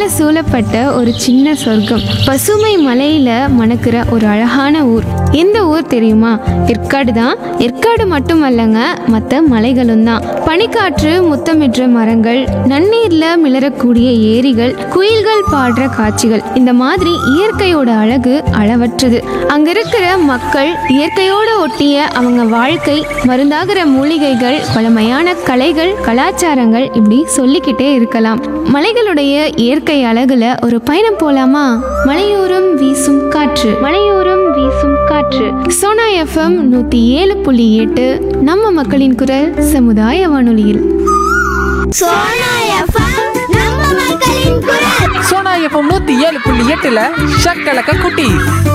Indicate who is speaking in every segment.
Speaker 1: மலைகளால சூழப்பட்ட ஒரு சின்ன சொர்க்கம் பசுமை மலையில மணக்கிற ஒரு அழகான ஊர் எந்த ஊர் தெரியுமா ஏற்காடு தான் ஏற்காடு மட்டுமல்லங்க மற்ற மலைகளும் தான் பனிக்காற்று முத்தமிடுற மரங்கள் நன்னீர்ல மிளறக்கூடிய ஏரிகள் குயில்கள் பாடுற காட்சிகள் இந்த மாதிரி இயற்கையோட அழகு அளவற்றது அங்க இருக்கிற மக்கள் இயற்கையோட ஒட்டிய அவங்க வாழ்க்கை மருந்தாகிற மூலிகைகள் பழமையான கலைகள் கலாச்சாரங்கள் இப்படி சொல்லிக்கிட்டே இருக்கலாம் மலைகளுடைய இயற்கை அழகுல ஒரு பயணம் போலாமா மலையோரம் வீசும் காற்று மலையோரம் வீசும் காற்று சோனா எஃப்எம் நூத்தி ஏழு புள்ளி எட்டு நம்ம மக்களின் குரல் சமுதாய வானொலியில்
Speaker 2: சோனா எஃப்எம் நம்ம மக்களின் குரல்
Speaker 3: சோனா எஃப்எம் நூத்தி ஏழு புள்ளி எட்டுல ஷக்கலக்க குட்டி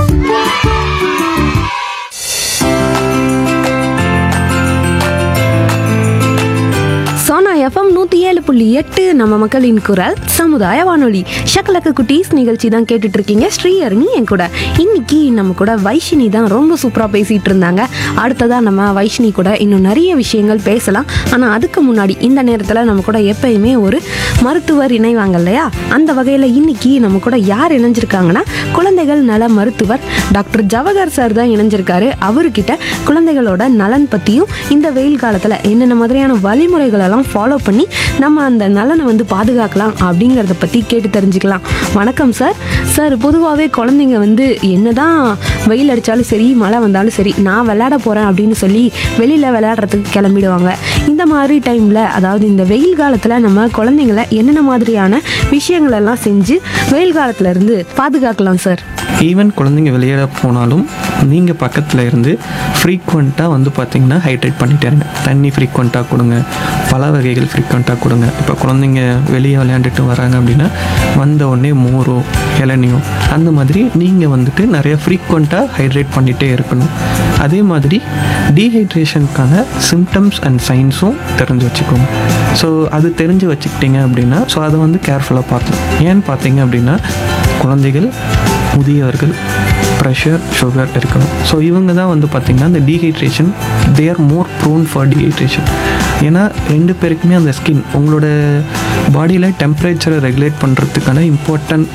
Speaker 4: சோனா எஃப்எம் நூற்றி ஏழு புள்ளி எட்டு நம்ம மக்களின் குரல் சமுதாய வானொலி ஷக்கலக்க குட்டீஸ் நிகழ்ச்சி தான் கேட்டுட்டு இருக்கீங்க ஸ்ரீஹரணி என் கூட இன்னைக்கு நம்ம கூட வைஷினி தான் ரொம்ப சூப்பராக பேசிட்டு இருந்தாங்க அடுத்ததாக நம்ம வைஷினி கூட இன்னும் நிறைய விஷயங்கள் பேசலாம் ஆனால் அதுக்கு முன்னாடி இந்த நேரத்தில் நம்ம கூட எப்பயுமே ஒரு மருத்துவர் இணைவாங்க இல்லையா அந்த வகையில் இன்னைக்கு நம்ம கூட யார் இணைஞ்சிருக்காங்கன்னா குழந்தைகள் நல மருத்துவர் டாக்டர் ஜவஹர் சார் தான் இணைஞ்சிருக்காரு அவர்கிட்ட குழந்தைகளோட நலன் பற்றியும் இந்த வெயில் காலத்தில் என்னென்ன மாதிரியான வழிமுறைகள் எல்லாம் ஃபாலோ பண்ணி நம்ம அந்த நலனை வந்து பாதுகாக்கலாம் அப்படிங்கிறத பற்றி கேட்டு தெரிஞ்சுக்கலாம் வணக்கம் சார் சார் பொதுவாகவே குழந்தைங்க வந்து என்னதான் வெயில் அடித்தாலும் சரி மழை வந்தாலும் சரி நான் விளையாட போகிறேன் அப்படின்னு சொல்லி வெளியில் விளையாடுறதுக்கு கிளம்பிடுவாங்க இந்த மாதிரி டைமில் அதாவது இந்த வெயில் காலத்தில் நம்ம குழந்தைங்கள என்னென்ன மாதிரியான விஷயங்கள் எல்லாம் செஞ்சு வெயில் காலத்துல இருந்து பாதுகாக்கலாம் சார்
Speaker 5: ஈவன் குழந்தைங்க விளையாட போனாலும் நீங்கள் பக்கத்தில் இருந்து ஃப்ரீக்வெண்ட்டாக வந்து பார்த்தீங்கன்னா ஹைட்ரேட் பண்ணிட்டே இருங்க தண்ணி ஃப்ரீக்வெண்ட்டாக கொடுங்க பல வகைகள் ஃப்ரீக்வெண்ட்டாக கொடுங்க இப்போ குழந்தைங்க வெளியே விளையாண்டுட்டு வராங்க அப்படின்னா வந்த உடனே மோரோ இளநியோ அந்த மாதிரி நீங்கள் வந்துட்டு நிறைய ஃப்ரீக்வெண்ட்டாக ஹைட்ரேட் பண்ணிகிட்டே இருக்கணும் அதே மாதிரி டீஹைட்ரேஷனுக்கான சிம்டம்ஸ் அண்ட் சைன்ஸும் தெரிஞ்சு வச்சுக்கோங்க ஸோ அது தெரிஞ்சு வச்சுக்கிட்டீங்க அப்படின்னா ஸோ அதை வந்து கேர்ஃபுல்லாக பார்க்கணும் ஏன்னு பார்த்தீங்க அப்படின்னா குழந்தைகள் முதியவர்கள் ப்ரெஷர் சுகர் இருக்கணும் ஸோ இவங்க தான் வந்து பார்த்திங்கன்னா இந்த dehydration they are more prone for dehydration ஏன்னா ரெண்டு பேருக்குமே அந்த ஸ்கின் உங்களோட பாடியில் டெம்பரேச்சரை ரெகுலேட் பண்ணுறதுக்கான இம்பார்ட்டன்ட்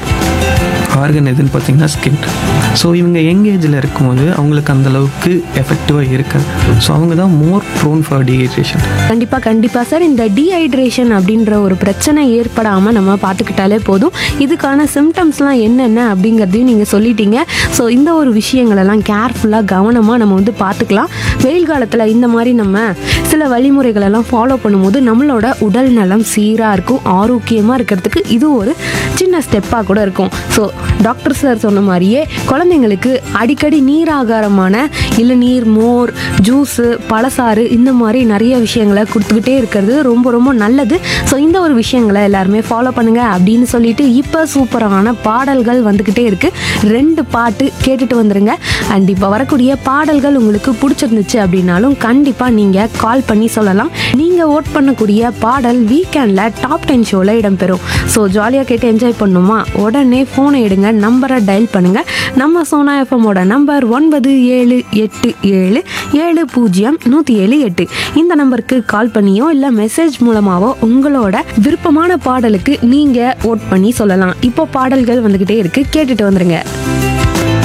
Speaker 5: ஆர்கன் எதுன்னு பார்த்தீங்கன்னா ஸ்கின் ஸோ இவங்க யங் ஏஜில் இருக்கும்போது அவங்களுக்கு அந்த அளவுக்கு எஃபெக்டிவாக இருக்காது ஸோ அவங்க தான் மோர் ப்ரோன் ஃபார் டீஹைட்ரேஷன்
Speaker 4: கண்டிப்பாக கண்டிப்பாக சார் இந்த டீஹைட்ரேஷன் அப்படின்ற ஒரு பிரச்சனை ஏற்படாமல் நம்ம பார்த்துக்கிட்டாலே போதும் இதுக்கான சிம்டம்ஸ்லாம் என்னென்ன அப்படிங்கிறதையும் நீங்கள் சொல்லிட்டீங்க ஸோ இந்த ஒரு விஷயங்களெல்லாம் கேர்ஃபுல்லாக கவனமாக நம்ம வந்து பார்த்துக்கலாம் வெயில் காலத்தில் இந்த மாதிரி நம்ம சில வழிமுறைகளெல்லாம் ஃபாலோ பண்ணும்போது நம்மளோட உடல் நலம் சீராக இருக்கும் ஆரோக்கியமாக இருக்கிறதுக்கு இது ஒரு சின்ன ஸ்டெப்பாக கூட இருக்கும் ஸோ டாக்டர் சார் சொன்ன மாதிரியே குழந்தைங்களுக்கு அடிக்கடி நீர் ஆகாரமான இளநீர் மோர் ஜூஸு பழசாறு இந்த மாதிரி நிறைய விஷயங்களை கொடுத்துக்கிட்டே இருக்கிறது ரொம்ப ரொம்ப நல்லது ஸோ இந்த ஒரு விஷயங்களை எல்லாருமே ஃபாலோ பண்ணுங்க அப்படின்னு சொல்லிட்டு இப்போ சூப்பரான பாடல்கள் வந்துக்கிட்டே இருக்கு ரெண்டு பாட்டு கேட்டுட்டு வந்துருங்க அண்ட் இப்போ வரக்கூடிய பாடல்கள் உங்களுக்கு பிடிச்சிருந்துச்சு அப்படின்னாலும் கண்டிப்பாக நீங்கள் கால் பண்ணி சொல்லலாம் நீங்கள் ஓட் பண்ணக்கூடிய பாடல் வீக்கெண்டில் டாப் டென் ஷோவில் இடம்பெறும் ஸோ ஜாலியாக கேட்டு என்ஜாய் பண்ணுமா உடனே ஃபோனை எடுங்க நம்பரை டயல் பண்ணுங்க நம்ம சோனா எஃப்எம்மோட நம்பர் ஒன்பது ஏழு எட்டு ஏழு ஏழு பூஜ்ஜியம் நூற்றி ஏழு எட்டு இந்த நம்பருக்கு கால் பண்ணியோ இல்லை மெசேஜ் மூலமாவோ உங்களோட விருப்பமான பாடலுக்கு நீங்கள் ஓட் பண்ணி சொல்லலாம் இப்போ பாடல்கள் வந்துக்கிட்டே இருக்கு கேட்டுட்டு வந்துருங்க